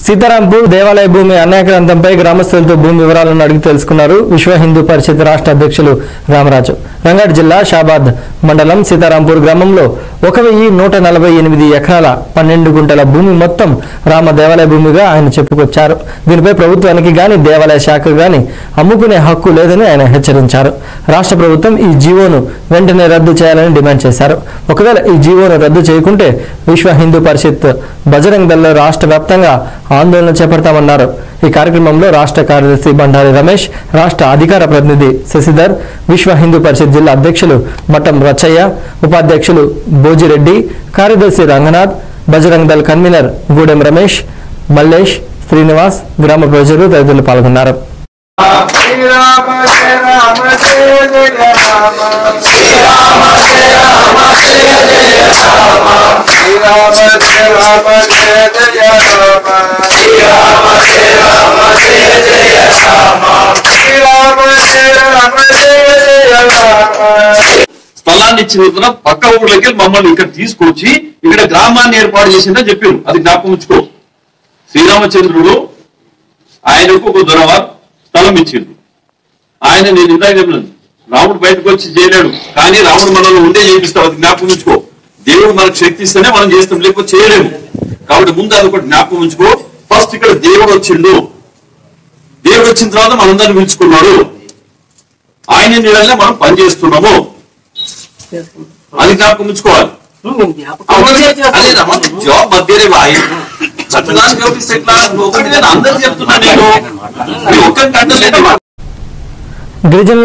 సీతారాంపూర్ దేవాలయ భూమి అన్యాక్రాంతంపై గ్రామస్తులతో భూమి వివరాలను అడిగి తెలుసుకున్నారు విశ్వ హిందూ పరిషత్ రాష్ట్ర అధ్యక్షులు రామరాజు రంగారెడ్డి జిల్లా షాబాద్ మండలం సీతారాంపూర్ గ్రామంలో ఒక వెయ్యి నూట నలభై ఎనిమిది ఎకరాల పన్నెండు గుంటల భూమి మొత్తం రామ దేవాలయ భూమిగా ఆయన చెప్పుకొచ్చారు దీనిపై ప్రభుత్వానికి గాని దేవాలయ శాఖకు గాని అమ్ముకునే హక్కు లేదని ఆయన హెచ్చరించారు రాష్ట్ర ప్రభుత్వం ఈ జీవోను వెంటనే రద్దు చేయాలని డిమాండ్ చేశారు ఒకవేళ ఈ జీవోను రద్దు చేయకుంటే విశ్వ హిందూ పరిషత్ బజరంగ్ దళ రాష్ట్ర వ్యాప్తంగా ఆందోళన చేపడతామన్నారు ఈ కార్యక్రమంలో రాష్ట్ర కార్యదర్శి బండారి రమేష్ రాష్ట్ర అధికార ప్రతినిధి శశిధర్ విశ్వ హిందూ పరిషత్ జిల్లా అధ్యక్షులు మఠం రచ్చయ్య ఉపాధ్యక్షులు భోజిరెడ్డి కార్యదర్శి రంగనాథ్ బజరంగ్ దళ్ కన్వీనర్ గూడెం రమేష్ మల్లేష్ శ్రీనివాస్ గ్రామ ప్రజలు తదితరులు పాల్గొన్నారు శ్రీరామ జయ రామ జయ జయ రామ శ్రీరామ జయ రామ జయ జయ రామ శ్రీరామ జయ రామ జయ జయ రామ శ్రీరామ జయ రామ జయ జయ రామ శ్రీరామ జయ రామ జయ జయ రామ స్థలాన్ని ఇచ్చిన పక్క ఊర్లోకి వెళ్ళి మమ్మల్ని ఇక్కడ తీసుకొచ్చి ఇక్కడ గ్రామాన్ని ఏర్పాటు చేసిందని చెప్పారు అది జ్ఞాపకం ఉంచుకో శ్రీరామచంద్రుడు ఆయనకు ఒక దొరవారు స్థలం ఇచ్చిండు ఆయన నేను ఇందాక చెప్పినాను రాముడు బయటకు వచ్చి చేయలేడు కానీ రాముడు మనల్ని ఉండే చేపిస్తాడు అది జ్ఞాపకం ఉంచుకో దేవుడు మనకు శక్తి ఇస్తేనే మనం చేస్తాం లేకపోతే చేయలేము కాబట్టి ముందు అది ఒకటి జ్ఞాపకం ఉంచుకో ఫస్ట్ ఇక్కడ దేవుడు వచ్చిండు దేవుడు వచ్చిన తర్వాత మనందరిని పిలుచుకున్నాడు ఆయన నీళ్ళనే మనం పనిచేస్తున్నాము అది జ్ఞాపకం ఉంచుకోవాలి అదే రమ్మ, జాబ్ మధ్యనే బాయ్ చట్టదాన్ని చూపిస్తే ఎట్లా ఒకటి నేను అందరికి చెప్తున్నా నేను ఒక్కరి కంటే లేదు గిరిజనుల